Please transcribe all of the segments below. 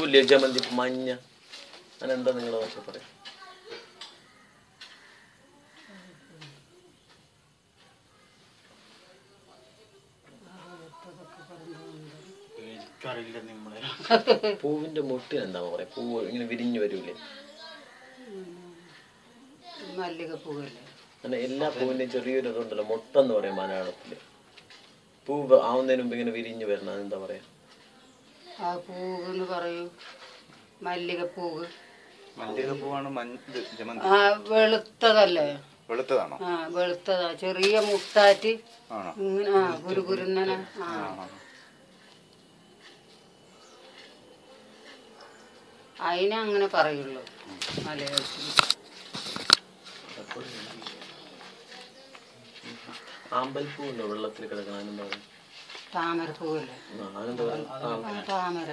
പൂവില്ലേ ജമന്തി പൂ, മഞ്ഞ അതിനെന്താ നിങ്ങളെ ഭാഷ പറയാം എനിക്കറിയില്ല നിങ്ങളെ പൂവിന്റെ മുട്ടിന് എന്താ പറയാ പൂവ് ഇങ്ങനെ വിരിഞ്ഞു വരൂലേ മല്ലികപ്പൂവല്ലേ അങ്ങനെ എല്ലാ പൂവിന്റെയും ചെറിയൊരു ഇതുണ്ടല്ലോ മുട്ടെന്ന് പറയും മലയാളത്തില് പൂവ് ആവുന്നതിന് മുമ്പ് ഇങ്ങനെ വിരിഞ്ഞു വരണം അതെന്താ പറയാ ആ പൂവ് എന്ന് പറയൂ മല്ലികപ്പൂവ് മല്ലികപ്പൂവാണ് മഞ്ഞ ഇത് ജമന്തി ആ വെളുത്തതല്ലേ വെളുത്തതാണോ ആ വെളുത്തതാ ചെറിയ മുട്ടാറ്റ് ആണോ ഇങ്ങനെ ആ ഗുരുഗുരുന്നനെ ആ ആ അതിനെ അങ്ങനെ പറയുള്ളൂ മലയാളത്തിൽ ആമ്പൽപ്പൂ ഉണ്ടോ വെള്ളത്തിൽ കിടക്കണം അതിനെന്താ പറയാ താമരപ്പൂവല്ലേ ആ, അതിനെന്താ പറയാ ആ, ആ താമര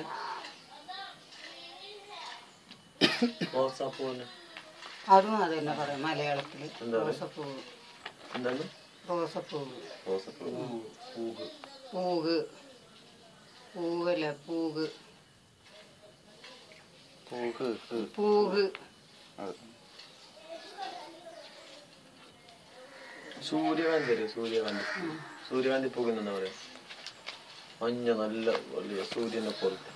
റോസാപ്പൂവിന് അതും അത് തന്നെ പറയാം മലയാളത്തിൽ എന്താ പറയാ? റോസപ്പൂവ് എന്താണ് റോസപ്പൂവ് റോസാപ്പൂ പൂവ് പൂവ് പൂവല്ല പൂവ് പൂക്ക് പൂവ് അത് സൂര്യകാന്തി അറിയോ സൂര്യകാന്തി സൂര്യകാന്തി പൂവിന് എന്താ പറയാ മഞ്ഞ നല്ല വലിയ സൂര്യനെ പോലത്തെ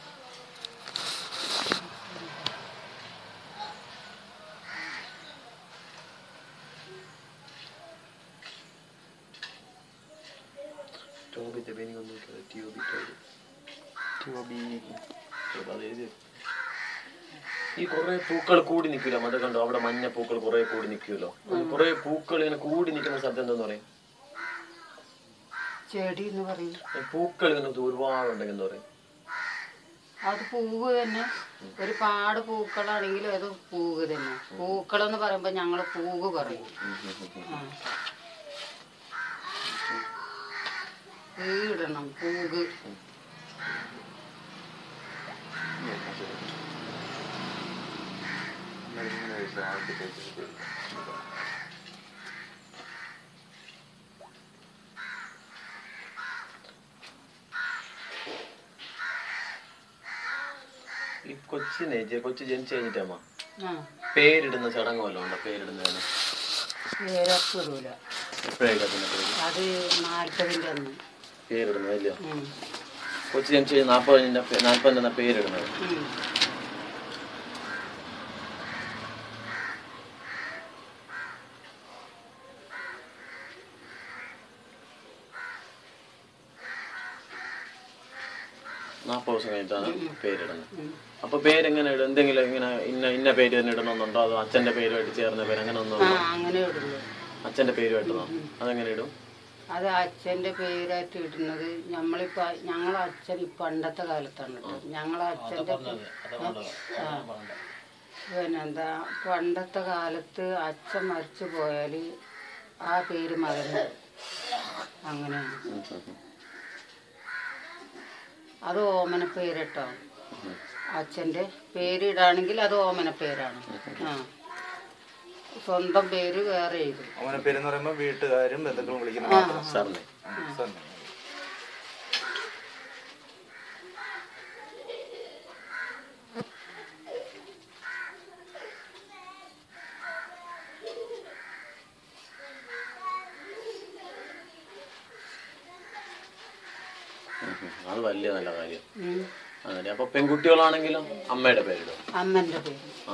ടോബി തെബേനി വന്നിട്ട് ടിയോബി ടോബി ടോബി അത് എഴുതി ഈ കുറെ പൂക്കൾ കൂടി നിൽക്കില്ല മറ്റേ കണ്ടോ അവിടെ മഞ്ഞ പൂക്കൾ കുറെ കൂടി നിൽക്കുമല്ലോ കുറെ പൂക്കൾ ഇങ്ങനെ കൂടി നിൽക്കുന്ന സ്ഥലത്ത് എന്താന്ന് പറയും ചെടി എന്ന് പറയും ഈ പൂക്കൾ ഇങ്ങനെ ഒരുപാടുണ്ടെങ്കിൽ എന്താ പറയും അത് പൂവ് തന്നെ ഒരു പാട് പൂക്കളാണെങ്കിലും അത് പൂവ് തന്നെ പൂക്കളെന്ന് പറയുമ്പോൾ ഞങ്ങൾ പൂവ് പറയും ആ. ഈടണം പൂവ് ഇങ്ങനെ വെച്ച് ആദ്യത്തെ വെച്ചിട്ട് ഈ കൊച്ചിനെ ജെ- കൊച്ചു ജനിച്ചു കഴിഞ്ഞിട്ടമ്മ ആ പേരിടുന്ന ചടങ്ങ് വല്ലതും ഉണ്ടോ പേരിടുന്നതിന് പേരൊക്കെ ഇടൂല എപ്പോഴേക്കാ പിന്നെ പേര് അത് നാൽപ്പതിൻ്റെ അന്ന് പേരിടുന്നത് ഇല്ലയോ ഉം. കൊച്ചു ജനിച്ചു കഴിഞ്ഞാൽ നാൽപ്പതിൻ്റെ നാൽപ്പതിൻ്റെ പേരിടുന്നത് ഉം. നാൽപ്പത് ദിവസം കഴിഞ്ഞിട്ടാണ് പേരിടുന്നത് ഉം. അപ്പൊ പേരെങ്ങനെ ഇടും എന്തെങ്കിലും ഇങ്ങനെ ഇന്ന ഇന്ന പേര് തന്നെ ഇടണമെന്നുണ്ടോ അതോ അച്ഛന്റെ പേരുമായിട്ട് ചേർന്ന പേര് അങ്ങനെ ഒന്നും ആ അങ്ങനെ ഇടുള്ളൂ അച്ഛന്റെ പേരുമായിട്ടോ അതെങ്ങനെ ഇടും അത് അച്ഛൻ്റെ പേരായിട്ട് ഇടുന്നത് നമ്മളിപ്പോൾ ഞങ്ങളെ അച്ഛൻ ഈ പണ്ടത്തെ കാലത്താണ് കേട്ടോ ഞങ്ങളെ അച്ഛൻ്റെ ആ പിന്നെന്താ പണ്ടത്തെ കാലത്ത് അച്ഛൻ മരിച്ചു പോയാൽ ആ പേര് മകന് അങ്ങനെയാണ് അത് ഓമന പേരിട്ടോ അച്ഛൻ്റെ പേരിടാണെങ്കിൽ അത് ഓമന പേരാണ് ആ സ്വന്തം പേര് വേറെ എഴുതും അവനെ പേരെന്ന് പറയുമ്പോൾ വീട്ടുകാരും ബന്ധുക്കളും വിളിക്കുന്ന ആ മാത്രം സാറിനെ സാറിനെ. ഉം ഉം. അത് വലിയ നല്ല കാര്യം ഉം. അങ്ങനെ അപ്പൊ പെൺകുട്ടികളാണെങ്കിലും അമ്മയുടെ പേരിടും അമ്മൻ്റെ പേര് ആ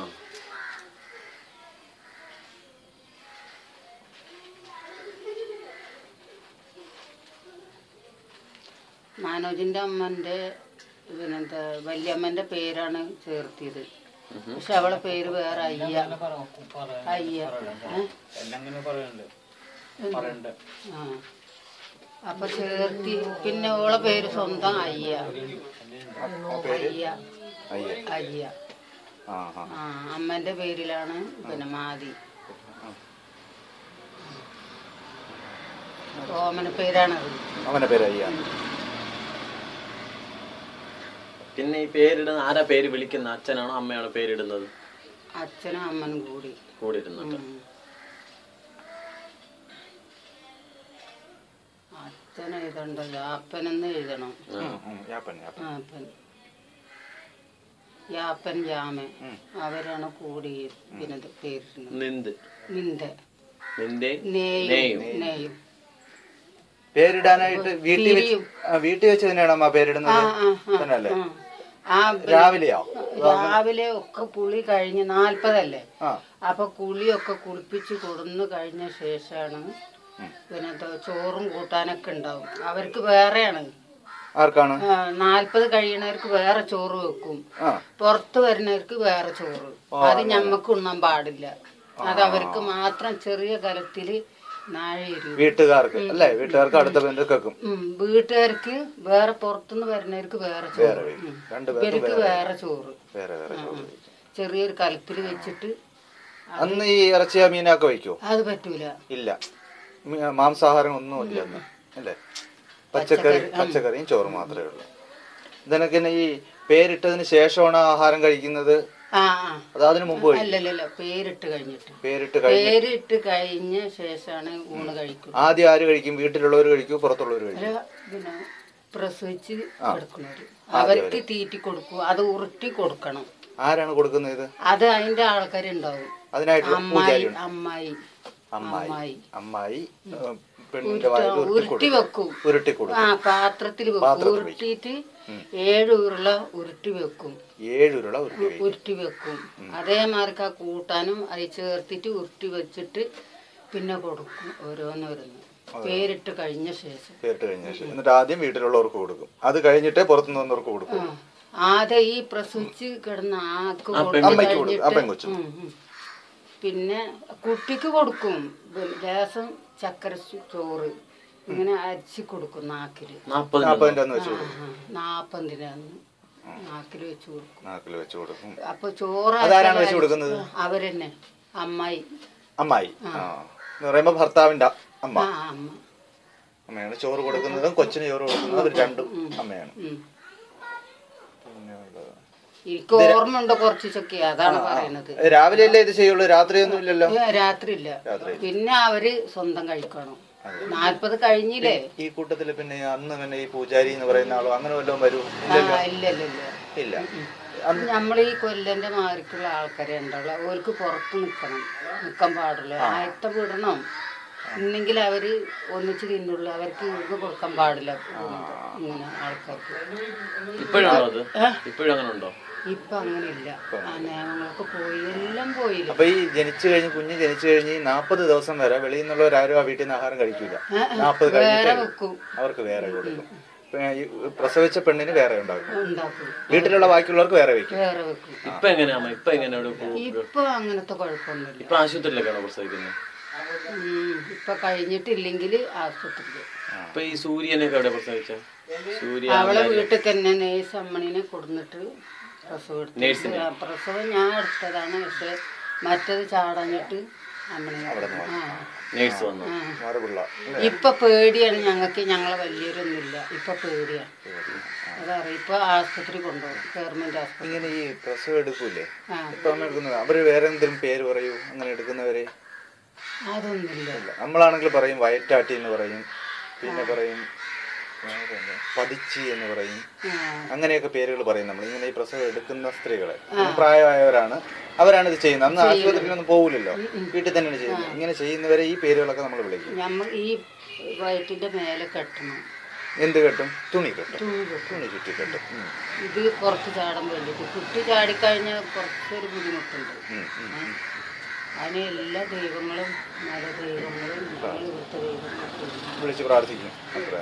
മനോജിൻ്റെ അമ്മൻ്റെ പിന്നെന്താ വല്യമ്മൻ്റെ പേരാണ് ചേർത്തിയത് പക്ഷെ അവളെ പേര് വേറെ അയ്യ അയ്യ ഏ? എന്ത്? ആ അപ്പൊ ചേർത്തി പിന്നെ ഓളെ പേര് സ്വന്തം അയ്യ അയ്യ അയ്യേ അയ്യ ആ ആ ആ അമ്മൻ്റെ പേരിലാണ് പിന്നെ മാതി ഓമന പേരാണത് അവന്റെ പേര് അയ്യ പിന്നെ ഈ പേരിടുന്ന ആരാ പേര് വിളിക്കുന്ന അച്ഛനാണോ അമ്മയാണോ പേരിടുന്നത് അച്ഛനും അമ്മനും കൂടി കൂടി ഇരുന്നിട്ട് ഉം. അച്ഛൻ എഴുതണ്ടല്ലോ അപ്പനെന്ന് എഴുതണം ഉം, ഉം, യാപ്പൻ യാപ്പൻ ആ, അപ്പൻ യാപ്പൻ യാമ അവരാണ് കൂടി പിന്നെ ഇത് പേരിടുന്നത് നിന്ത് നിന്ദ നിന്റെ നെയ്യും നെയ്യും. നെയ്യും പേരിടാനായിട്ട് വീട്ടിൽ വെച്ച് തിരിയും. ആ, വീട്ടിൽ വെച്ച് തന്നെയാണ് അമ്മ പേരിടുന്നത് ആ ആ തന്നെ അല്ലേ ആ. ആ പിന്നെ രാവിലെയോ രാവിലെ ഒക്കെ കുളി കഴിഞ്ഞ് നാൽപ്പതല്ലേ ആ അപ്പൊ കുളിയൊക്കെ കുളിപ്പിച്ച് കൊടുന്നു കഴിഞ്ഞ ശേഷമാണ് പിന്നെ ഇത് ചോറും കൂട്ടാനൊക്കെ ഉണ്ടാവും അവർക്ക് വേറെയാണ് ആർക്കാണ് ആ, നാൽപ്പത് കഴിയണവർക്ക് വേറെ ചോറ് വെക്കും ആ പുറത്ത് വരുന്നവർക്ക് വേറെ ചോറ് അത് ഞമ്മക്ക് ഉണ്ണാൻ പാടില്ല അത് അവർക്ക് മാത്രം ചെറിയ കലത്തില് നാഴെരു വീട്ടുകാർക്ക് അല്ലേ വീട്ടുകാർക്ക് അടുത്ത ബന്ധുക്കും വീട്ടുകാർക്ക് വേറെ പുറത്തുനിന്ന് വരുന്നവർക്ക് വേറെ ചോറ് ഉം. രണ്ടുപേർക്കും ഇവർക്ക് വേറെ ചോറ് വേറെ വേറെ ചോറ് ചെറിയൊരു കലത്തിൽ വെച്ചിട്ട് അന്ന് ഈ ഇറച്ചിയ മീനൊക്കെ വയ്ക്കുവോ അത് പറ്റൂല ഇല്ല മി- മാംസാഹാരം ഒന്നും ഇല്ല അന്ന് അല്ലേ പച്ചക്കറി പച്ചക്കറിയും ചോറ് മാത്രമേ ഉള്ളൂ ഇതിനൊക്കെ ഈ പേരിട്ടതിന് ശേഷമാണ് ആഹാരം കഴിക്കുന്നത് ആ ആ അത് അതിന് മുമ്പ് കഴിക്കും അല്ലല്ലല്ല പേരിട്ട് കഴിഞ്ഞിട്ട് പേരിട്ട് കഴിഞ്ഞ് പേരിട്ട് കഴിഞ്ഞ ശേഷമാണ് ഊണ് കഴിക്കുന്നത് ആദ്യം ആര് കഴിക്കും വീട്ടിലുള്ളവർ കഴിക്കും പുറത്തുള്ളവർ കഴിക്കും അല്ല, പിന്നെ പ്രസവിച്ച് കിടക്കുന്നവര് അവർക്ക് തീറ്റി കൊടുക്കും അത് ഉരുട്ടി കൊടുക്കണം ആരാണ് കൊടുക്കുന്നത് ഇത് അത് അതിന്റെ ആൾക്കാരുണ്ടാവും അതിനായിട്ടുള്ള അമ്മായി പൂജാരി അമ്മായി അമ്മായി അമ്മായി അമ്മായി ഏഹ്, പെണ്ണിന്റെ വായിൽ ഉരുട്ടി ഉരുട്ടി കൊടുക്കും വെക്കും ഉരുട്ടി കൊടുക്കും ആ പാത്രത്തിൽ വെക്കും ഉരുട്ടിയിട്ട് ഏഴ് ഉരുള ഉരുട്ടി വെക്കും ഏഴുരുള ഉരുട്ടി കഴിക്കും ഉരുട്ടി വെക്കും അതേമാതിരി ആ കൂട്ടാനും അത് ചേർത്തിട്ട് ഉരുട്ടി വെച്ചിട്ട് പിന്നെ കൊടുക്കും ഓരോന്നോരോന്ന് പേരിട്ട് കഴിഞ്ഞ ശേഷം പേരിട്ട് കഴിഞ്ഞ ശേഷം എന്നിട്ട് ആദ്യം വീട്ടിലുള്ളവർക്ക് കൊടുക്കും അത് കഴിഞ്ഞിട്ടേ പുറത്തുനിന്ന് വന്നവർക്ക് കൊടുക്കും ആ ആദ്യം ഈ പ്രസവിച്ച് കിടന്ന ആക്ക് കൊടുത്ത് അമ്മയ്ക്ക് കൊടുക്കും ആ കഴിഞ്ഞിട്ട് പെങ്കൊച്ചു ഉം, ഉം. പിന്നെ കുട്ടിക്ക് കൊടുക്കും പിന്നെ ലേസം ചക്കര ചു- ചോറ് ഇങ്ങനെ അരിച്ച് കൊടുക്കും നാക്കില് നാപ്പത് നാൽപ്പതിൻ്റെ അന്ന് വെച്ച് കൊടുക്കും നാപ്പതിനാന്ന് നാക്കില് വെച്ച് കൊടുക്കും നാക്കിൽ വെച്ച് കൊടുക്കും അപ്പൊ ചോറ് അതാരാണ് വെച്ച് കൊടുക്കുന്നത് അവരെന്നെ അമ്മായി അമ്മായി ആ എന്ന് പറയുമ്പോ ഭർത്താവിന്റെ അമ്മ ആ അമ്മ അമ്മയാണ് ചോറ് കൊടുക്കുന്നതും കൊച്ചിന് ചോറ് കൊടുക്കുന്നതും അവർ രണ്ടും അമ്മയാണ് ഉം. പിന്നെ ഉള്ളത്. എനിക്ക് ഓർമ്മ ഉണ്ട് കുറച്ചൊക്കെ അതാണ് പറയണത് രാവിലെ അല്ലേ ഇത് ചെയ്യുള്ളൂ രാത്രിയൊന്നും ഇല്ലല്ലോ ഏ, രാത്രിയില്ല രാത്രി പിന്നെ അവര് സ്വന്തം കഴിക്കണം നാല്പത് കഴിഞ്ഞില്ലേ ഈ കൂട്ടത്തില് പിന്നെ അന്ന് പിന്നെ ഈ പൂജാരി എന്ന് പറയുന്ന ആളോ അങ്ങനെ വല്ലതും വരൂ ആ ഇല്ല ഇല്ല ഇല്ല ഇല്ല നമ്മൾ ഈ കൊല്ലന്റെ മാർക്കുള്ള ആൾക്കാരെ ഉണ്ടാവുള്ളൂ അവർക്ക് പുറത്ത് നിൽക്കണം നിൽക്കാൻ പാടില്ല ആയത്ത വിടണം ഇന്നെങ്കിൽ അവര് ഒന്നിച്ച് തിന്നുള്ളൂ അവർക്ക് ഇത് കൊടുക്കാൻ പാടില്ല ഇങ്ങനെ ആൾക്കാർക്ക് ഇപ്പോഴാണോ അത് ഇപ്പോഴും അങ്ങനെ ഉണ്ടോ ഇപ്പൊ അങ്ങനെ ഇല്ല ആ നിയമങ്ങളൊക്കെ പോയി എല്ലാം പോയില്ല അപ്പൊ ഈ ജനിച്ചു കഴിഞ്ഞ് കുഞ്ഞ് ജനിച്ചു കഴിഞ്ഞ് ഈ നാപ്പത് ദിവസം വരെ വെളിയിൽ നിന്നുള്ളവരാരും ആ വീട്ടിൽ നിന്ന് ആഹാരം കഴിക്കില്ല നാപ്പത് വേറെ കഴിഞ്ഞിട്ട് വെക്കും അവർക്ക് വേറെ കൊടുക്കും പിന്നെ ഈ പ്രസവിച്ച പെണ്ണിന് വേറെ ഉണ്ടാക്കും ഉണ്ടാക്കും വീട്ടിലുള്ള ബാക്കിയുള്ളവർക്ക് വേറെ വെക്കും വേറെ വെക്കും ഇപ്പൊ എങ്ങനെയാ അമ്മ ഇപ്പൊ എങ്ങനെ അവിടെ പോ- ഇപ്പൊ അങ്ങനത്തെ കുഴപ്പമൊന്നുമില്ല ഇപ്പൊ ആശുപത്രിയിലൊക്കെയാണോ പ്രസവിക്കുന്നത് ഉം, ഇപ്പൊ കഴിഞ്ഞിട്ടില്ലെങ്കിൽ ആശുപത്രിയിൽ ഇപ്പൊ ഈ സൂര്യനൊക്കെ എവിടെ പ്രസവിച്ച സൂര്യ അവളെ വീട്ടിൽ തന്നെ നേഴ്സ് അമ്മണിനെ കൊടുന്നിട്ട് പ്രസവം എടുത്തു ആ, പ്രസവം ഞാൻ എടുത്തതാണ് പക്ഷെ മറ്റത് ചാടഞ്ഞിട്ട് അമ്മണി ആ നേഴ്സ് വന്നു ആ. മാറുപിള്ള ഇപ്പൊ പേടിയാണ് ഞങ്ങൾക്ക് ഞങ്ങളെ വലിയൊരൊന്നുമില്ല ഇപ്പൊ പേടിയാണ് അതറിയാം ഇപ്പൊ ആശുപത്രി കൊണ്ടുപോകും ഗവൺമെന്റ് ആശുപത്രി ഇങ്ങനെ ഈ പ്രസവം എടുക്കൂലേ ആ ഇപ്പൊ അമ്മ എടുക്കുന്നത് അവര് വേറെ എന്തെങ്കിലും പേര് പറയൂ അങ്ങനെ എടുക്കുന്നവരെ അതൊന്നുമില്ല ഇല്ല നമ്മളാണെങ്കിൽ പറയും വയറ്റാട്ടി എന്ന് പറയും പിന്നെ പറയും വേറെ എന്താ? പതിച്ചി എന്ന് പറയും ആ അങ്ങനെയൊക്കെ പേരുകൾ പറയും നമ്മൾ ഇങ്ങനെ ഈ പ്രസവം എടുക്കുന്ന സ്ത്രീകളെ പ്രായമായവരാണ് അവരാണ് ഇത് ചെയ്യുന്നത് അന്ന് ആശുപത്രിയിലൊന്നും പോകില്ലല്ലോ വീട്ടിൽ തന്നെയാണ് ചെയ്യുന്നത് ഇങ്ങനെ ചെയ്യുന്നവരെ ഈ പേരുകളൊക്കെ നമ്മൾ വിളിക്കും നമ്മൾ ഈ വയറ്റിന്റെ മേലെ കെട്ടണം എന്ത് കെട്ടും തുണി കെട്ടും തുണി കെട്ടും തുണി ചുറ്റി കെട്ടും ഉം. ഇത് പുറത്ത് ചാടാൻ വേണ്ടിയിട്ട് കുട്ടി ചാടിക്കഴിഞ്ഞാൽ കുറച്ചൊരു ബുദ്ധിമുട്ടുണ്ട് ഉം, ഉം, ഉം. അതിന് എല്ലാ ദൈവങ്ങളും നല്ല ദൈവങ്ങളും ഞങ്ങൾ ഇവിടുത്തെ ദൈവങ്ങളും വിളിച്ച് പ്രാർത്ഥിക്കും അത്ര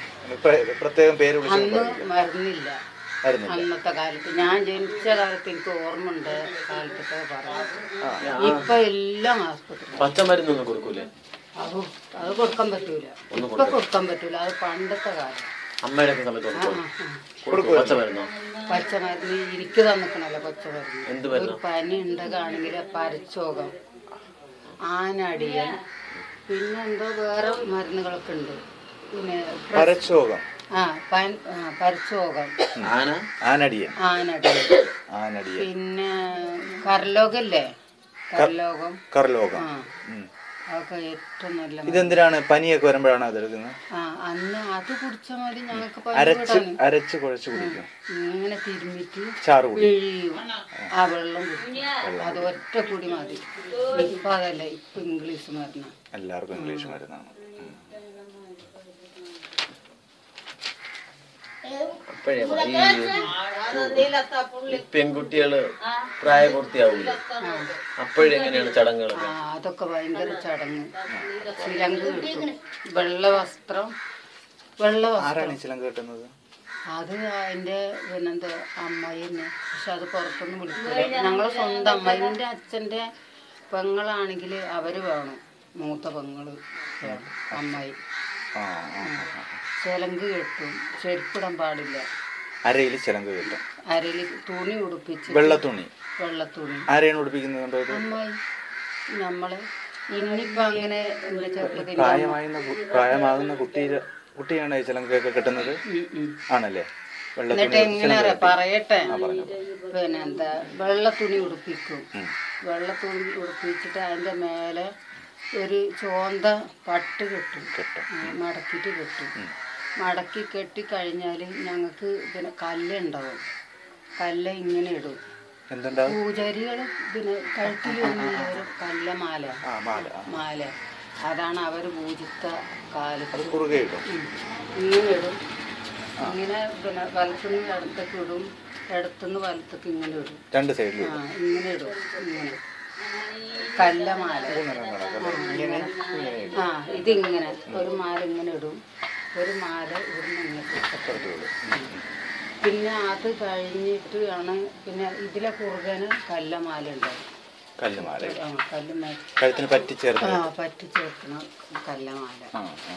പ്ര- പ്രത്യേകം പേര് വിളിച്ച് അന്ന് മരുന്നില്ല ആയിരുന്നില്ല അന്നത്തെ കാലത്ത് ഞാൻ ജനിച്ച കാലത്ത് എനിക്ക് ഓർമ്മ ഉണ്ട് കാലത്തൊക്കെ പറയാം ഇപ്പൊ എല്ലാം ആസ്പത്രി പച്ചമരുന്നൊന്നും കൊടുക്കൂലേ അത് അത് കൊടുക്കാൻ പറ്റൂല ഇപ്പൊ കൊടുക്കാൻ പറ്റൂല അത് പണ്ടത്തെ കാലം അമ്മയുടെ ഒക്കെ സമയത്ത് കൊടുക്കും ആ, ആ. കൊടുക്കും പച്ചമരുന്നോ പച്ചമരുന്ന് ഇരിക്ക് തന്നിക്കണല്ലോ പച്ചമരുന്ന് എന്ത് ഒരു പനി ഉണ്ടെങ്കിൽ പരച്ചോകം ആനടിയൻ പിന്നെ എന്തോ വേറെ മരുന്നുകളൊക്കെ ഉണ്ട് പിന്നെ പ്ര- പരച്ചോകം ആ പൻ- ആ, പരച്ചോകം ആന ആനടിയൻ ആനടിയൻ ആനടിയൻ പിന്നെ കർലോകല്ലേ കർലോകം കർലോകം ആ ഉം. അതൊക്കെ ഏറ്റവും നല്ല മരുന്ന്. ഇതെന്തിനാണ് പനിയൊക്കെ വരുമ്പോഴാണ് അതെടുക്കുന്നത് ആ അന്ന് അത് കുടിച്ചാൽ മതി ഞങ്ങൾക്ക് പനി അരച്ച് വിടാന് അരച്ച് കുഴച്ച് കുടിക്കും ഇങ്ങനെ തിരുമ്മിട്ട് ചാറ് കുടി പിഴിയും ആ വെള്ളം കുടിക്കും അത് ഒറ്റ കുടി മതി ഇപ്പൊ അതല്ല ഇപ്പൊ ഇംഗ്ലീഷ് മരുന്ന് എല്ലാവർക്കും ഇംഗ്ലീഷ് മരുന്നാണ് ഉം. അപ്പോഴേ ഈ പെൺകുട്ടികള് പ്രായപൂർത്തിയാവില്ല അപ്പോഴെങ്ങനെയാണ് ചടങ്ങുകളൊക്കെ ആ അതൊക്കെ ഭയങ്കര ചടങ്ങ് ചിലങ്ക് കിട്ടും വെള്ള വസ്ത്രം വെള്ള വസ്ത്രം ആരാണ് ഈ ചിലങ്ക കിട്ടുന്നത് അത് അതിന്റെ പിന്നെന്താ അമ്മായി തന്നെ പക്ഷെ അത് പുറത്തൊന്നും വിളിക്കില്ല ഞങ്ങളെ സ്വന്തം അമ്മായി എൻ്റെ അച്ഛൻ്റെ പെങ്ങളാണെങ്കിൽ അവര് വേണം മൂത്ത പെങ്ങള് വേണം അമ്മായി ആ ആ, ആ, ആ. ചിലങ്ക് കെട്ടും ചെരുപ്പിടാൻ പാടില്ല അരയിൽ ചിലങ്ക കിട്ടും അരയിൽ തുണി ഉടുപ്പിച്ച് വെള്ള തുണി വെള്ളത്തുണി ആരെയാണ് ഉടുപ്പിക്കുന്നത് കണ്ടോ ഇത് അമ്മായി നമ്മള് ഇന്നിപ്പോ അങ്ങനെ എന്റെ ചെറുപ്പത്തിൽ പ്രായമാകുന്ന കു- പ്രായമാകുന്ന കുട്ടിയുടെ കുട്ടിയാണ് ഈ ചിലങ്കയൊക്കെ കിട്ടുന്നത് ഉം, ഉം. ആണല്ലേ വെള്ള എന്നിട്ട് തുണി എങ്ങനെ അറിയാം പറയട്ടെ പറഞ്ഞോ. പിന്നെ എന്താ വെള്ള തുണി ഉടുപ്പിക്കും ഉം. വെള്ള തുണി ഉടുപ്പിച്ചിട്ട് അതിന്റെ മേലെ ഒരു ചോന്ത പട്ട് കെട്ടും കെട്ടും. ആ, മടക്കിയിട്ട് കെട്ടും മടക്കി കെട്ടി കഴിഞ്ഞാൽ ഞങ്ങൾക്ക് പിന്നെ കല്ല് ഉണ്ടാവും കല്ല് ഇങ്ങനെ ഇടും എന്തുണ്ടാവും പൂജാരികൾ പിന്നെ കഴുത്തിൽ ഒരു കല്ലമാല ആ മാല ആ. മാല അതാണ് അവർ പൂജിത്ത കാലത്ത് അത് കുറുകെ ഇടും ഉം. ഇങ്ങനെ ഇടും ഇങ്ങനെ പിന്നെ വലത്തുനിന്ന് ഇടത്തേക്ക് ഇടും ഇടത്തുനിന്ന് വലത്തേക്ക് ഇങ്ങനെ ഇടും രണ്ട് സൈഡിലും ആ ഇങ്ങനെ ഇടും ഇങ്ങനെ കല്ലമാല ഇങ്ങനെ ഇങ്ങനെ ഇടും ആ ഇതിങ്ങനെ ഒരു മാല ഇങ്ങനെ ഇടും ഒരു മാല ഇവിടുന്ന് ഇങ്ങനെ ഇടും. അപ്പുറത്ത് ഇടും. ഉം, ഉം. പിന്നെ അത് കഴിഞ്ഞിട്ട് ആണ് പിന്നെ ഇതിലെ കുറുകന് കല്ലമാല ഉണ്ടാവും കല്ലുമാല ആ കല്ലുമാല കഴുത്തിന് പറ്റിച്ചേർത്ത് ആ പറ്റി ചേർക്കണ കല്ലമാല ആ ആ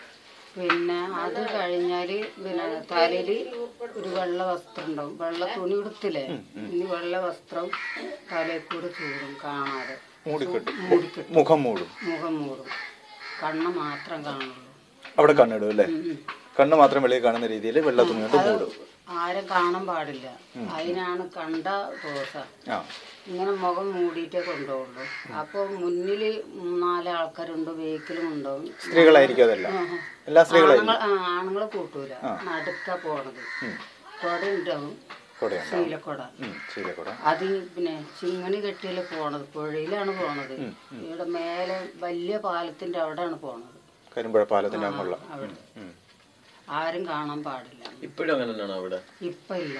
പിന്നെ അത് കഴിഞ്ഞാല് പിന്നെ തലയില് ഒരു വെള്ള വസ്ത്രം ഉണ്ടാവും വെള്ള തുണി ഉടുത്തില്ലേ ഇനി വെള്ള വസ്ത്രം തലയിൽ കൂടെ ചൂടും കാണാതെ മൂടിക്കെട്ടും മൂടിക്കെട്ടും മുഖം മൂടും മുഖം മൂടും കണ്ണ് മാത്രം കാണുള്ളൂ അവിടെ കണ്ണിടും അല്ലേ ഉം, ഉം. കണ്ണ് മാത്രം വെളിയിൽ കാണുന്ന രീതിയിൽ വെള്ള തുണി കൊണ്ട് മൂടും ആരും കാണാൻ പാടില്ല അതിനാണ് കണ്ട ദോശ ആ ഇങ്ങനെ മുഖം മൂടിയിട്ടേ കൊണ്ടുപോകുള്ളൂ അപ്പോൾ മുന്നിൽ മൂന്നാല് ആൾക്കാരുണ്ട് വെഹിക്കിളും ഉണ്ടാവും സ്ത്രീകളായിരിക്കും അതെല്ലാം ആഹാ. എല്ലാ സ്ത്രീകളായിരിക്കും ആണുങ്ങൾ ആ ആണുങ്ങളെ കൂട്ടൂല നടുക്ക പോണത് കൊട ഉണ്ടാവും കൂടെയുണ്ട് ശീലക്കൊട ഉം ശീലക്കൂട അത് പിന്നെ ചിങ്ങണി കെട്ടിയില് പോണത് പുഴയിലാണ് പോണത് ഇവിടെ മേലെ വലിയ പാലത്തിന്റെ അവിടെയാണ് പോണത് കരിമ്പുഴ പാലത്തിന്റെ അങ്ങുള്ള അവിടെ ഉം. ആരും കാണാൻ പാടില്ല ഇപ്പോഴും അങ്ങനെ തന്നെയാണോ അവിടെ ഇപ്പൊ ഇല്ല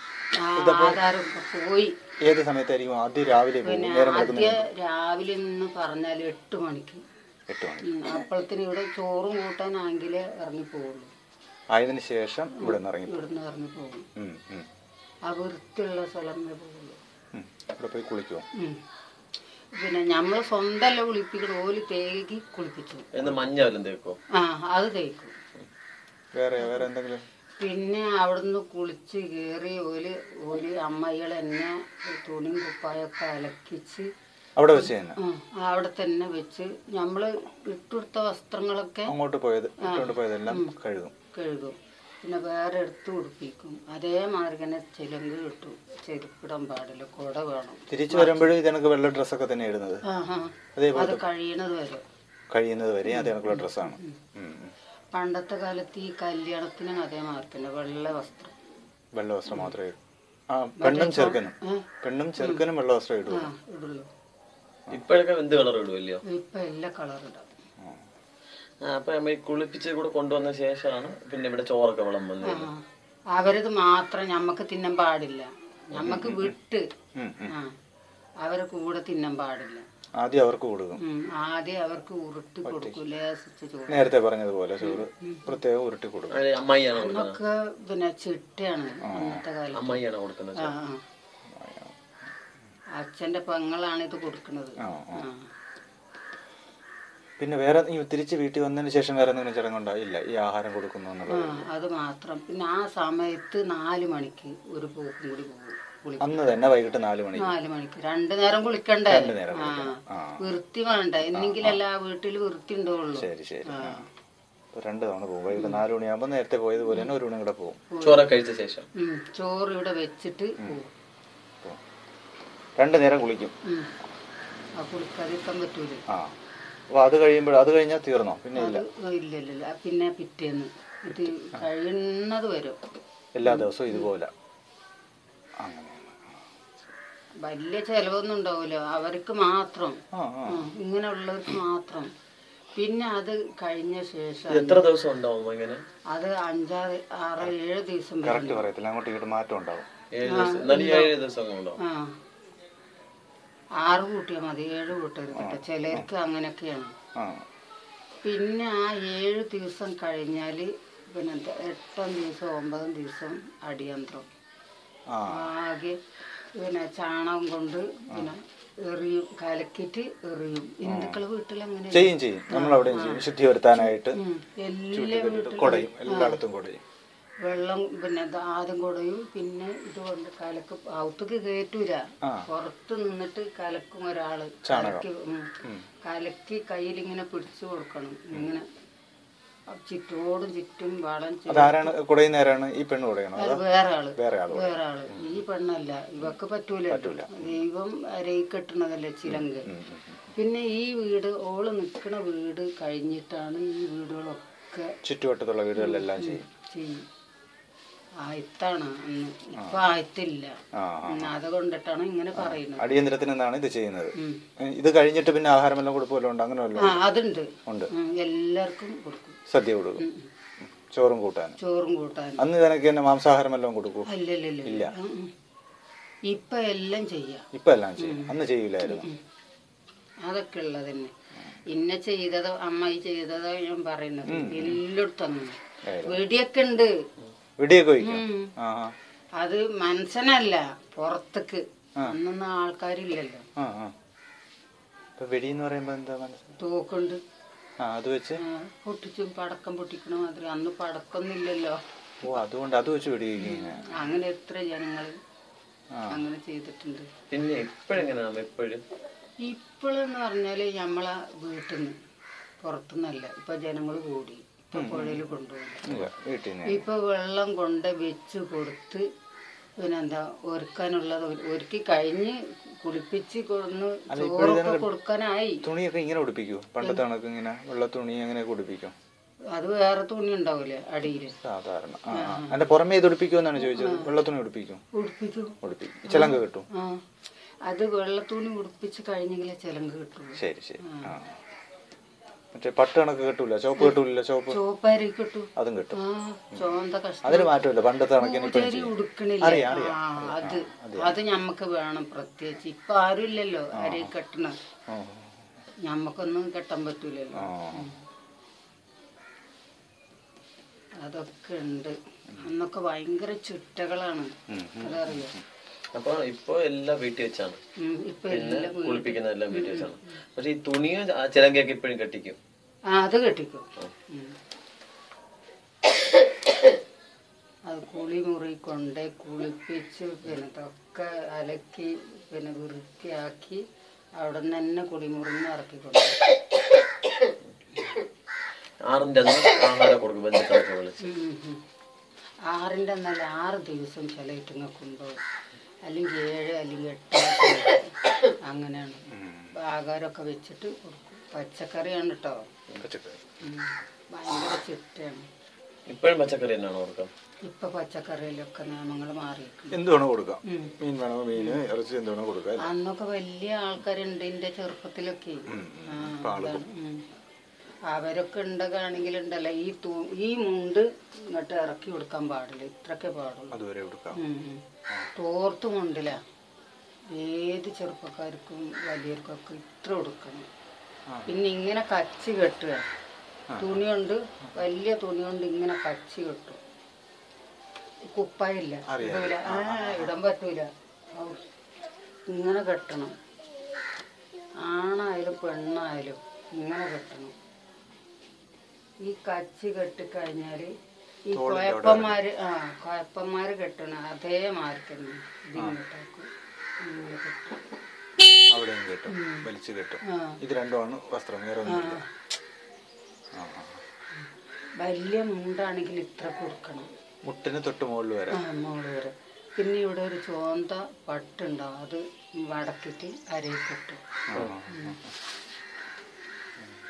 ആ ആധാരം ഇപ്പൊ പോയി ഏത് സമയത്തായിരിക്കും ആദ്യം രാവിലെ പോകും പിന്നെ നേരം ആദ്യ രാവിലെ എന്ന് പറഞ്ഞാൽ എട്ട് മണിക്ക് എട്ട് മണി ഉം, അപ്പോഴത്തിന് ഇവിടെ ചോറും കൂട്ടാനാണെങ്കിലേ ഇറങ്ങി പോവുള്ളൂ ആയതിനു ശേഷം ഇവിടെ നിന്ന് ഇറങ്ങി ഇവിടുന്ന് ഇറങ്ങി പോകും ഉം, ഉം, ആ വൃത്തിയുള്ള സ്ഥലമേ പോകുള്ളൂ ഉം. ഇവിടെ പോയി കുളിക്കുമോ ഉം. പിന്നെ നമ്മൾ സ്വന്തമല്ല കുളിപ്പിക്കണം ഓല് തേകി കുളിപ്പിച്ചു എന്ന് മഞ്ഞ വല്ലതും തേക്കോ ആ അത് തേക്കും വേറെ വേറെ എന്തെങ്കിലും പിന്നെ അവിടുന്ന് കുളിച്ച് കയറി ഓല് ഓല് അമ്മകൾ എന്നെ തുണിയും കുപ്പായൊക്കെ അലക്കിച്ച് അവിടെ വെച്ച് തന്നെ ആ, അവിടെ തന്നെ വെച്ച് നമ്മൾ ഇട്ടുകൊടുത്ത വസ്ത്രങ്ങളൊക്കെ അങ്ങോട്ട് പോയത് ഇട്ടുകൊണ്ട് പോയതെല്ലാം കഴുകും കഴുകും പിന്നെ വേറെ എടുത്ത് ഉടുപ്പിക്കും അതേമാതിരി തന്നെ ചിലങ്ക് കിട്ടും ചെരുപ്പിടാൻ പാടില്ല കുട വേണം തിരിച്ചു വരുമ്പോഴും ഇതേക്ക് വെള്ള ഡ്രസ്സൊക്കെ തന്നെ ഇടുന്നത് ആ ആ അതേപോലെ അത് കഴിയണത് വരെ കഴിയുന്നത് വരെ അതേക്കുള്ള ഡ്രസ്സാണ് പണ്ടത്തെ കാലത്ത് ഈ കല്യാണത്തിനും അതേമാതിരി തന്നെ വെള്ള വസ്ത്രം വെള്ള വസ്ത്രം മാത്രമേ ഇടൂ ആ പെണ്ണും ചെറുക്കനും ഏ? പെണ്ണും ചെറുക്കനും വെള്ള വസ്ത്രം ഇടും ആ ഇടുള്ളൂ ഇപ്പോഴൊക്കെ എന്ത് കളർ ഇടുമല്ലോ ഇപ്പൊ എല്ലാ കളറുണ്ടാവും അപ്പൊ നമ്മ ഈ കുളിപ്പിച്ച് കൂടെ കൊണ്ടുവന്ന ശേഷമാണ് പിന്നെ ഇവിടെ ചോറൊക്കെ വിളമ്പുന്നത് ആ അവരത് മാത്രം ഞമ്മക്ക് തിന്നാൻ പാടില്ല ഞമ്മക്ക് വിട്ട് ഉം, ഉം. ആ അവരെ കൂടെ തിന്നാൻ പാടില്ല ആദ്യം അവർക്ക് കൊടുക്കും ഉം, ആദ്യം അവർക്ക് ഉരുട്ടി കൊടുക്കും ലേസിച്ച് ചോറ് നേരത്തെ പറഞ്ഞതുപോലെ ചോറ് പ്രത്യേകം ഉരുട്ടി കൊടുക്കും അത് അമ്മായിയാണ് കൊടുക്കുന്നത് ഒക്കെ പിന്നെ ചിട്ടയാണ് അന്നത്തെ കാലം അമ്മായിയാണ് കൊടുക്കുന്നത് ആ ആ. അച്ഛന്റെ പെങ്ങളാണ് ഇത് കൊടുക്കുന്നത് ആ, ആ. ആ. പിന്നെ വേറെ ഈ തിരിച്ച് വീട്ടിൽ വന്നതിന് ശേഷം വേറെ എന്തെങ്കിലും ചടങ്ങുണ്ടോ ഇല്ല ഈ ആഹാരം കൊടുക്കുന്നു ആ എന്നുള്ളത് അത് മാത്രം പിന്നെ ആ സമയത്ത് നാല് മണിക്ക് ഒരു പോക്കും കൂടി പോകും കുളി അന്ന് തന്നെ വൈകിട്ട് നാല് മണി നാല് മണിക്ക് രണ്ടു നേരം കുളിക്കണ്ടേ രണ്ട് നേരം ആ കുളിക്കണം. ആ. വൃത്തി വേണ്ട എന്നെങ്കിലല്ല ആ വീട്ടിൽ വൃത്തി ഉണ്ടാവുള്ളൂ ശരി ശരി ആ. അപ്പൊ രണ്ട് തവണ പോകും വൈകിട്ട് നാല് മണിയാകുമ്പോൾ നേരത്തെ പോയതുപോലെ തന്നെ ഒരു മണി കൂടെ പോകും ചോറൊക്കെ കഴിച്ച ശേഷം ഉം. ചോറ് ഇവിടെ വെച്ചിട്ട് പോകും പോകും. രണ്ട് നേരം കുളിക്കും ഉം. ആ കുളിക്കാതിരിക്കാൻ പറ്റൂല ആ അപ്പൊ അത് കഴിയുമ്പോൾ അത് കഴിഞ്ഞാൽ തീർന്നോ പിന്നെ ഇല്ല അത് ഇല്ല ഇല്ല ഇല്ല പിന്നെ പിറ്റേന്ന് ഇത് കഴിയുന്നത് വരും എല്ലാ ദിവസവും ഇതുപോലെ അങ്ങനെ വലിയ ചെലവൊന്നും ഉണ്ടാവില്ല അവർക്ക് മാത്രം ആ ആ ഉം, ഇങ്ങനെയുള്ളവർക്ക് മാത്രം പിന്നെ അത് കഴിഞ്ഞ ശേഷം ഇത് എത്ര ദിവസം ഉണ്ടാവും ഇങ്ങനെ അത് അഞ്ചാറ് ആറ് ഏഴ് ദിവസം വരെ കറക്റ്റ് പറയത്തില്ല അങ്ങോട്ടും ഇങ്ങോട്ട് മാറ്റം ഉണ്ടാവും ഏഴ് ദിവസം എന്നാലും ഈ ഏഴ് ദിവസം ഉണ്ടാവും ആ ആറ് കൂട്ടിയാൽ മതി ഏഴ് കൂട്ടരുത് കേട്ടോ ചിലർക്ക് അങ്ങനെയൊക്കെയാണ് ആ പിന്നെ ആ ഏഴ് ദിവസം കഴിഞ്ഞാൽ പിന്നെ എന്താ എട്ടാം ദിവസം ഒമ്പതാം ദിവസം അടിയന്ത്രം ആ ആകെ പിന്നെ ചാണകം കൊണ്ട് പിന്നെ എറിയും കലക്കിയിട്ട് എറിയും ഹിന്ദുക്കളെ വീട്ടിൽ അങ്ങനെ ചെയ്യും ചെയ്യും നമ്മളവിടെയും ചെയ്യും ശുദ്ധി വരുത്താനായിട്ട് ഉം. എല്ലാ വീട്ടിലും കുടയും എല്ലായിടത്തും കുടയും വെള്ളം പിന്നെ ഇത് ആദ്യം കുടയും പിന്നെ ഇതുകൊണ്ട് കലക്ക് ഔത്തേക്ക് കയറ്റൂല ആ. പുറത്ത് നിന്നിട്ട് കലക്കും ഒരാള് ചാണകം. കലക്കി ഉം. കലക്കി കയ്യിൽ ഇങ്ങനെ പിടിച്ചു കൊടുക്കണം ഇങ്ങനെ ചുറ്റോടും ചുറ്റും വളം ചെയ്ത് അതാരാണ് കുടയുന്ന ആരാണ് ഈ പെണ്ണ് കുടയണോ അത് വേറെ ആള് വേറെ ആള് വേറെ ആള് ഈ പെണ്ണല്ല ഇവക്ക് പറ്റൂല ദൈവം അരയി കെട്ടണതല്ലേ ചിലങ്ക് പിന്നെ ഈ വീട് ഓള് നിക്കണ വീട് കഴിഞ്ഞിട്ടാണ് ഈ വീടുകളൊക്കെ ചുറ്റുവട്ടത്തുള്ള വീടുകളിലെല്ലാം ചെയ്യും ചെയ്യും ആയത്താണ് അന്ന് ഇപ്പൊ ആയത്തില്ല ആ ഉം, അതുകൊണ്ടിട്ടാണ് ഇങ്ങനെ പറയുന്നത് അടിയന്തരത്തിന് എന്നാണ് ഇത് ചെയ്യുന്നത് ഉം. ഇത് കഴിഞ്ഞിട്ട് പിന്നെ ആഹാരം എല്ലാം കൊടുക്കുമല്ലോ ഉണ്ട് അങ്ങനെ ആ വല്ലതും അതുണ്ട് ഉണ്ട് ഉം, എല്ലാവർക്കും കൊടുക്കും സദ്യ കൊടുക്കും ചോറും കൂട്ടാനും ചോറും കൂട്ടാനും അന്ന് നിനക്ക് തന്നെ മാംസാഹാരം എല്ലാം കൊടുക്കും അല്ലല്ലല്ല ഇപ്പൊ എല്ലാം ചെയ്യാം ഇപ്പൊ എല്ലാം ചെയ്യും അന്ന് ചെയ്യില്ലായിരുന്നു അതൊക്കെ ഉള്ളത് തന്നെ ഇന്ന ചെയ്തതോ അമ്മായി ചെയ്തതോ ഞാൻ പറയുന്നത് എല്ലായിടത്തും അങ്ങനെ വെടിയൊക്കെ ഉണ്ട് വെടിയൊക്കെ വയ്ക്കും ഉം. ആ ആ. അത് മനസ്സനല്ല പുറത്തേക്ക് അന്നൊന്നും ആൾക്കാരില്ലല്ലോ ആ ആ ഇപ്പൊ വെടി എന്ന് പറയുമ്പോ എന്താ മനസ്സിലായി തോക്കുണ്ട് ആ അത് വെച്ച് ആ, പൊട്ടിച്ചും പടക്കം പൊട്ടിക്കണ മാതിരി അന്ന് പടക്കൊന്നുമില്ലല്ലോ ഓ അതുകൊണ്ട് അത് വെച്ച് വെടി വയ്ക്കും അങ്ങനെ എത്ര ജനങ്ങൾ ആ. അങ്ങനെ ചെയ്തിട്ടുണ്ട് പിന്നെ ഇപ്പോഴെങ്ങനെയാണ് എപ്പോഴും ഇപ്പോഴെന്ന് പറഞ്ഞാല് നമ്മളെ വീട്ടിൽ നിന്ന് പുറത്തുനിന്നല്ല ഇപ്പൊ ജനങ്ങൾ കൂടി ഇപ്പൊ പുഴയിൽ കൊണ്ടുപോകും ഇല്ല വീട്ടിൽ നിന്ന് ഇപ്പൊ വെള്ളം കൊണ്ട് വെച്ച് കൊടുത്ത് പിന്നെന്താ ഒരുക്കാനുള്ളത് ഒരു- ഒരുക്കി കഴിഞ്ഞ് കുളിപ്പിച്ച് കൊന്ന് ചോറൊക്കെ കൊടുക്കാനായി തുണിയൊക്കെ ഇങ്ങനെ ഉടുപ്പിക്കൂ പണ്ടത്തെ കണക്ക് ഇങ്ങനെ വെള്ള തുണി അങ്ങനെ ഉടുപ്പിക്കും അത് വേറെ തുണി ഉണ്ടാവൂലേ അടിയില് സാധാരണ ആ ആ. അതിന്റെ പുറമേ ഇത് ഉടുപ്പിക്കുമെന്നാണ് ചോദിച്ചത് വെള്ള തുണി ഉടുപ്പിക്കും ഉടുപ്പിക്കും ഉടുപ്പിക്കും ചിലങ്ക് കിട്ടും ആ അത് വെള്ളത്തുണി ഉടുപ്പിച്ച് കഴിഞ്ഞെങ്കിലേ ചിലങ്ക് കിട്ടുള്ളൂ ശരി ശരി ആ മറ്റേ പട്ട് കണക്ക് കിട്ടൂല ചോപ്പ് കിട്ടൂല ചോപ്പ് ചോപ്പരി കിട്ടും അതും കിട്ടും ആ ചോന്ത കഷ്ടം അതിന് മാറ്റമില്ല പണ്ടത്തെ കണക്കിന് ഇപ്പം പൂജാരി ഉടുക്കണില്ല ആ അത് അത് ഞമ്മക്ക് വേണം പ്രത്യേകിച്ച് ഇപ്പൊ ആരും ഇല്ലല്ലോ ആരെയും കെട്ടണ ഓ ഞമ്മക്കൊന്നും കെട്ടാൻ പറ്റൂലല്ലോ ആ അതൊക്കെ ഉണ്ട് അന്നൊക്കെ ഭയങ്കര ചുറ്റകളാണ് അതറിയോ അപ്പൊ ഇപ്പൊ എല്ലാം വീട്ടിൽ വെച്ചാണ് ഉം, ഇപ്പൊ പിന്നെ എല്ലാം വീ- കുളിപ്പിക്കുന്ന എല്ലാം വീട്ടിൽ വെച്ചാണ് പക്ഷെ ഈ തുണിയും ആ ചിലങ്കയൊക്കെ ഇപ്പോഴും കെട്ടിക്കും ആ അത് കെട്ടിക്കും ഉം. അത് കുളി മുറി കൊണ്ട് കുളിപ്പിച്ച് പിന്നെ ഇതൊക്കെ അലക്കി പിന്നെ വൃത്തിയാക്കി അവിടെ നിന്ന് തന്നെ കുളിമുറിന്ന് ഇറക്കിക്കൊണ്ട് ആറിന്റെ അന്ന് ആഹാരം കൊടുക്കും ബന്ധുക്കളൊക്കെ വിളിച്ച് ആറിൻ്റെ എന്നല്ല ആറ് ദിവസം ചില ഇട്ടുങ്ങൾ കൊണ്ടുപോകും അല്ലെങ്കിൽ ഏഴ് അല്ലെങ്കിൽ എട്ട് അങ്ങനെയാണ് ആഹാരമൊക്കെ വെച്ചിട്ട് കൊടുക്കും പച്ചക്കറിയാണ് കേട്ടോ പച്ചക്കറി ഉം. ഭയങ്കര ചിട്ടയാണ് ഇപ്പോഴും പച്ചക്കറി തന്നെയാണോ കൊടുക്കാം ഇപ്പൊ പച്ചക്കറിയിലൊക്കെ നിയമങ്ങൾ മാറിയിട്ടുണ്ട് എന്ത് വേണോ കൊടുക്കാം ഉം. മീൻ വേണോ മീന് ഇറച്ചി എന്ത് വേണോ കൊടുക്കാം അന്നൊക്കെ വലിയ ആൾക്കാരുണ്ട് എൻ്റെ ചെറുപ്പത്തിലൊക്കെ ആ, അതാണ്. ഉം. അവരൊക്കെ ഉണ്ടെങ്കിൽ ഉണ്ടല്ലോ ഈ തൂ ഈ മുണ്ട് ഇങ്ങോട്ട് ഇറക്കി കൊടുക്കാൻ പാടില്ല ഇത്രക്കെ പാടുള്ളൂ അതുവരെ കൊടുക്കാം ഉം, ഉം. തോർത്ത് മുണ്ടില്ല ഏത് ചെറുപ്പക്കാർക്കും വലിയവർക്കൊക്കെ ഇത്ര കൊടുക്കണം പിന്നെ ഇങ്ങനെ കച്ചി കെട്ടുക തുണി കൊണ്ട് വലിയ തുണി കൊണ്ട് ഇങ്ങനെ കച്ചി കെട്ടും കുപ്പായില്ല ഇടൂല ആ ഇടാൻ പറ്റൂല ഔ. ഇങ്ങനെ കെട്ടണം ആണായാലും പെണ്ണായാലും ഇങ്ങനെ കെട്ടണം ഈ കച്ചി കെട്ടിക്കഴിഞ്ഞാല് ഈ കുഴപ്പന്മാര് ആ കുഴപ്പന്മാര് കെട്ടണ അതേ മാർക്ക് തന്നെ ഇതിങ്ങോട്ടേക്കും ഇങ്ങനെ കെട്ടും അവിടെയും കിട്ടും വലിച്ചു കിട്ടും ആ ഇത് രണ്ടുമാണ് വസ്ത്രം വേറെ ഒന്നുമില്ല ആ ആ. വലിയ മുണ്ടാണെങ്കിൽ ഇത്ര കൊടുക്കണം മുട്ടിന് തൊട്ട് മുകളിൽ വരെ ആ മോള് വരെ പിന്നെ ഇവിടെ ഒരു ചോന്ത പട്ടുണ്ടാവും അത് വടക്കിട്ട് അരയിൽ കെട്ടും ആ, ആ, ആ.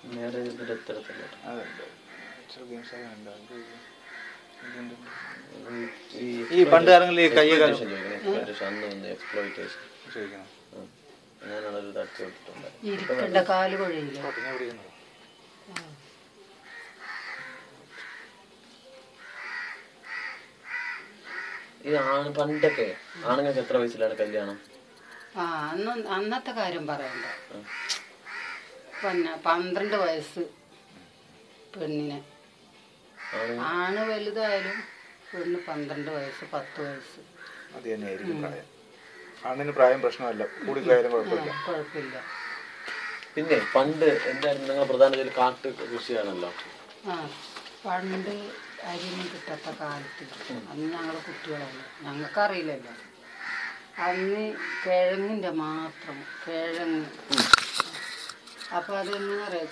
മാരേജ് ഇത്തരത്തിലുള്ള അതുണ്ട് ചില ഗെയിംസ് ഒക്കെ ഉണ്ട് അത് ഇതുണ്ട്. ഈ ഈ പണ്ട് കാലങ്ങളിൽ ഈ കയ്യ കാലം exploitation ചോദിക്കണേ. exploitation അന്ന് വന്ന് എക്സ്പ്ലോയിറ്റേഷൻ ചോദിക്കണം ഞാനാണ് ഒരു തട്ടി വിട്ടിട്ടുണ്ട് ഇരിക്കേണ്ട കാല് കൊഴിയില്ല പിന്നെ പിടിക്കുന്നത് ഈ ആണ് പണ്ടൊക്കെ ആണുങ്ങൾക്ക് എത്ര വയസ്സിലാണ് കല്യാണം ആ അന്ന് അന്നത്തെ കാര്യം പറയണ്ട ഉം. പിന്നെ പന്ത്രണ്ട് വയസ്സ് പെണ്ണിന് ആണ് ആണ് വലുതായാലും പെണ്ണ് പന്ത്രണ്ട് വയസ്സ് പത്ത് വയസ്സ് അത് തന്നെയായിരിക്കും പ്രായം ആണിന് പ്രായം പ്രശ്നമല്ല കൂടിപ്പോയാലും കുഴപ്പമില്ല കുഴപ്പമില്ല പിന്നെ പണ്ട് എന്തായിരുന്നു നിങ്ങൾ പ്രധാന ജോലി കാട്ട് കൃഷിയാണല്ലോ ആ പണ്ട് അരിയൊന്നും കിട്ടാത്ത കാലത്ത് അന്ന് ഞങ്ങൾ കുട്ടികളല്ല ഞങ്ങൾക്കറിയില്ലല്ലോ അന്ന് കിഴങ്ങിൻ്റെ മാത്രം കിഴങ്ങ് അപ്പോൾ അതെങ്ങനെ അറിയാം